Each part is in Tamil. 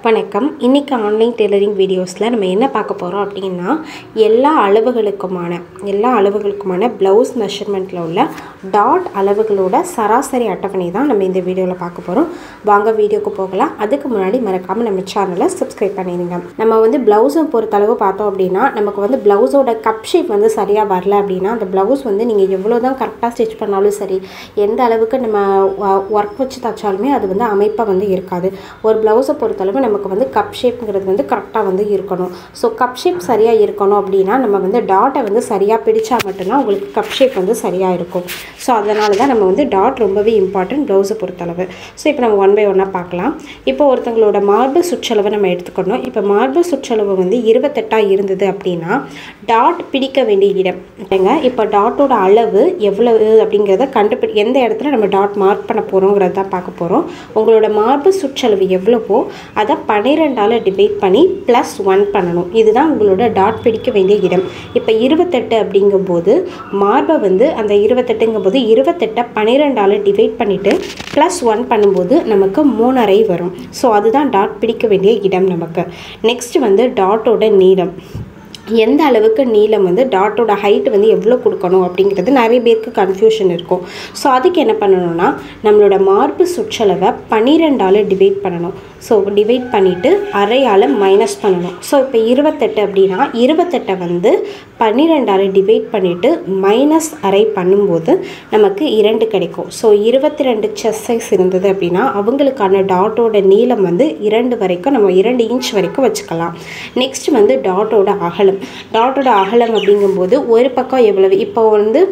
வணக்கம் இன்றைக்கி ஆன்லைன் டெய்லரிங் வீடியோஸில் நம்ம என்ன பார்க்க போகிறோம் அப்படின்னா எல்லா அளவுகளுக்குமான எல்லா அளவுகளுக்குமான ப்ளவுஸ் மெஷர்மெண்ட்டில் உள்ள டாட் அளவுகளோட சராசரி அட்டவணை தான் நம்ம இந்த வீடியோவில் பார்க்க போகிறோம் வாங்க வீடியோக்கு போகலாம் அதுக்கு முன்னாடி மறக்காமல் நம்ம சேனலை சப்ஸ்கிரைப் பண்ணிடுங்க நம்ம வந்து ப்ளவுஸை பொறுத்தளவு பார்த்தோம் அப்படின்னா நமக்கு வந்து ப்ளவுஸோட கப் ஷேப் வந்து சரியாக வரல அப்படின்னா அந்த ப்ளவுஸ் வந்து நீங்கள் எவ்வளோ தான் கரெக்டாக ஸ்டிச் பண்ணாலும் சரி எந்த அளவுக்கு நம்ம ஒர்க் வச்சு தைச்சாலுமே அது வந்து அமைப்பாக வந்து இருக்காது ஒரு ப்ளவுஸை பொறுத்தளவு நமக்கு வந்து கப் ஷேப்புங்கிறது வந்து கரெக்டாக வந்து இருக்கணும் ஸோ கப் ஷேப் சரியாக இருக்கணும் அப்படின்னா நம்ம வந்து டாட்டை வந்து சரியாக பிடிச்சா மட்டும்தான் உங்களுக்கு கப் ஷேப் வந்து சரியாக இருக்கும் ஸோ அதனால தான் நம்ம வந்து டாட் ரொம்பவே இம்பார்ட்டன்ட் ப்ளவுஸை பொறுத்தளவு ஸோ இப்போ நம்ம ஒன் பை ஒன்னாக பார்க்கலாம் இப்போ ஒருத்தங்களோட மார்பு சுற்றளவை நம்ம எடுத்துக்கணும் இப்போ மார்பு சுற்றளவு வந்து இருபத்தெட்டாக இருந்தது அப்படின்னா டாட் பிடிக்க வேண்டிய இடம் ஓகேங்க இப்போ டாட்டோட அளவு எவ்வளவு அப்படிங்கிறத கண்டுபிடி எந்த இடத்துல நம்ம டாட் மார்க் பண்ண போகிறோங்கிறத தான் பார்க்க போகிறோம் உங்களோட மார்பு சுற்றளவு எவ்வளவோ அதை பன்னிரெண்டால் டிவைட் பண்ணி ப்ளஸ் ஒன் பண்ணணும் இதுதான் உங்களோட டாட் பிடிக்க வேண்டிய இடம் இப்போ இருபத்தெட்டு அப்படிங்கும்போது மார்பை வந்து அந்த இருபத்தெட்டுங்கும்போது இருபத்தெட்டை பன்னிரெண்டால் டிவைட் பண்ணிவிட்டு ப்ளஸ் ஒன் பண்ணும்போது நமக்கு மூணரை வரும் ஸோ அதுதான் டாட் பிடிக்க வேண்டிய இடம் நமக்கு நெக்ஸ்ட் வந்து டாட்டோட நீளம் எந்த அளவுக்கு நீளம் வந்து டாட்டோட ஹைட் வந்து எவ்வளோ கொடுக்கணும் அப்படிங்கிறது நிறைய பேருக்கு கன்ஃபியூஷன் இருக்கும் ஸோ அதுக்கு என்ன பண்ணணும்னா நம்மளோட மார்பு சுற்றளவை பன்னிரெண்டால் டிவைட் பண்ணணும் ஸோ டிவைட் பண்ணிவிட்டு அரையால் மைனஸ் பண்ணணும் ஸோ இப்போ இருபத்தெட்டு அப்படின்னா இருபத்தெட்டை வந்து பன்னிரெண்டால் டிவைட் பண்ணிவிட்டு மைனஸ் அரை பண்ணும்போது நமக்கு இரண்டு கிடைக்கும் ஸோ இருபத்தி ரெண்டு செஸ் சைஸ் இருந்தது அப்படின்னா அவங்களுக்கான டாட்டோட நீளம் வந்து இரண்டு வரைக்கும் நம்ம இரண்டு இன்ச் வரைக்கும் வச்சுக்கலாம் நெக்ஸ்ட் வந்து டாட்டோட அகலம் டாட்டோட அகலம் அப்படிங்கும்போது ஒரு பக்கம் எவ்வளவு இப்போ வந்து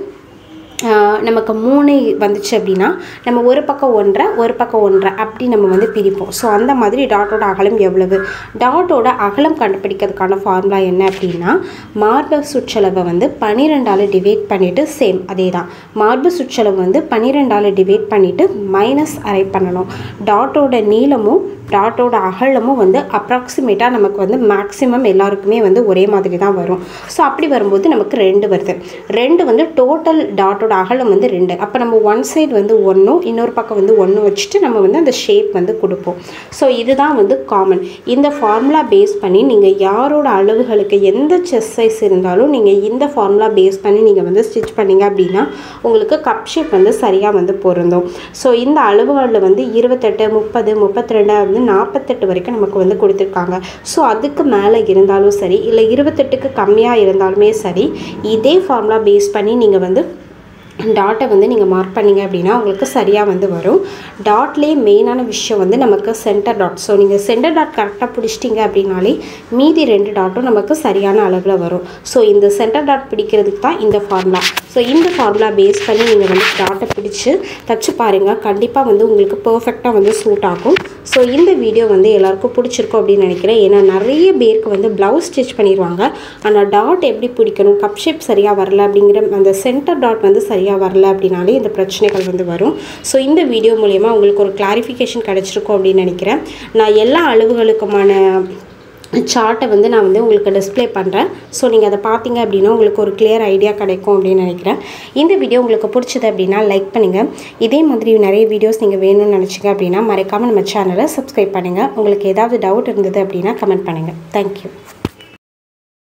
நமக்கு மூணு வந்துச்சு அப்படின்னா நம்ம ஒரு பக்கம் ஒன்றரை ஒரு பக்கம் ஒன்றரை அப்படி நம்ம வந்து பிரிப்போம் ஸோ அந்த மாதிரி டாட்டோட அகலம் எவ்வளவு டாட்டோட அகலம் கண்டுபிடிக்கிறதுக்கான ஃபார்முலா என்ன அப்படின்னா மார்பு சுற்றளவை வந்து பன்னிரெண்டால் டிவைட் பண்ணிவிட்டு சேம் அதே தான் மார்பு சுற்றளவு வந்து பன்னிரெண்டால் டிவைட் பண்ணிவிட்டு மைனஸ் அரை பண்ணணும் டாட்டோட நீளமும் டாட்டோட அகலமும் வந்து அப்ராக்சிமேட்டாக நமக்கு வந்து மேக்ஸிமம் எல்லாருக்குமே வந்து ஒரே மாதிரி தான் வரும் ஸோ அப்படி வரும்போது நமக்கு ரெண்டு வருது ரெண்டு வந்து டோட்டல் டாட்டோட அகலம் வந்து ரெண்டு அப்போ நம்ம ஒன் சைடு வந்து ஒன்றும் இன்னொரு பக்கம் வந்து ஒன்று வச்சுட்டு நம்ம வந்து அந்த ஷேப் வந்து கொடுப்போம் ஸோ இதுதான் வந்து காமன் இந்த ஃபார்முலா பேஸ் பண்ணி நீங்கள் யாரோட அளவுகளுக்கு எந்த செஸ் சைஸ் இருந்தாலும் நீங்கள் இந்த ஃபார்முலா பேஸ் பண்ணி நீங்கள் வந்து ஸ்டிச் பண்ணீங்க அப்படின்னா உங்களுக்கு கப் ஷேப் வந்து சரியாக வந்து பொருந்தும் ஸோ இந்த அளவுகளில் வந்து இருபத்தெட்டு முப்பது முப்பத்தி ரெண்டு வந்து நாற்பத்தெட்டு வரைக்கும் நமக்கு வந்து கொடுத்துருக்காங்க ஸோ அதுக்கு மேலே இருந்தாலும் சரி இல்லை இருபத்தெட்டுக்கு கம்மியாக இருந்தாலுமே சரி இதே ஃபார்முலா பேஸ் பண்ணி நீங்கள் வந்து டாட்டை வந்து நீங்கள் மார்க் பண்ணிங்க அப்படின்னா உங்களுக்கு சரியாக வந்து வரும் டாட்லேயே மெயினான விஷயம் வந்து நமக்கு சென்டர் டாட் ஸோ நீங்கள் சென்டர் டாட் கரெக்டாக பிடிச்சிட்டிங்க அப்படின்னாலே மீதி ரெண்டு டாட்டும் நமக்கு சரியான அளவில் வரும் ஸோ இந்த சென்டர் டாட் பிடிக்கிறதுக்கு தான் இந்த ஃபார்முலா ஸோ இந்த ஃபார்முலா பேஸ் பண்ணி நீங்கள் வந்து டாட்டை பிடிச்சி தச்சு பாருங்கள் கண்டிப்பாக வந்து உங்களுக்கு பர்ஃபெக்டாக வந்து சூட் ஆகும் ஸோ இந்த வீடியோ வந்து எல்லாருக்கும் பிடிச்சிருக்கும் அப்படின்னு நினைக்கிறேன் ஏன்னா நிறைய பேருக்கு வந்து ப்ளவுஸ் ஸ்டிச் பண்ணிடுவாங்க ஆனால் டாட் எப்படி பிடிக்கணும் கப் ஷேப் சரியாக வரல அப்படிங்கிற அந்த சென்டர் டாட் வந்து சரியாக வரல அப்படின்னாலே இந்த பிரச்சனைகள் வந்து வரும் ஸோ இந்த வீடியோ மூலயமா உங்களுக்கு ஒரு கிளாரிஃபிகேஷன் கிடச்சிருக்கும் அப்படின்னு நினைக்கிறேன் நான் எல்லா அளவுகளுக்குமான சார்ட்டை வந்து நான் வந்து உங்களுக்கு டிஸ்பிளே பண்ணுறேன் ஸோ நீங்கள் அதை பார்த்தீங்க அப்படின்னா உங்களுக்கு ஒரு கிளியர் ஐடியா கிடைக்கும் அப்படின்னு நினைக்கிறேன் இந்த வீடியோ உங்களுக்கு பிடிச்சது அப்படின்னா லைக் பண்ணுங்கள் இதே மாதிரி நிறைய வீடியோஸ் நீங்கள் வேணும்னு நினச்சிங்க அப்படின்னா மறக்காமல் நம்ம சேனலை சப்ஸ்கிரைப் பண்ணுங்கள் உங்களுக்கு ஏதாவது டவுட் இருந்தது அப்படின்னா கமெண்ட் பண்ணுங்கள் தேங்க்யூ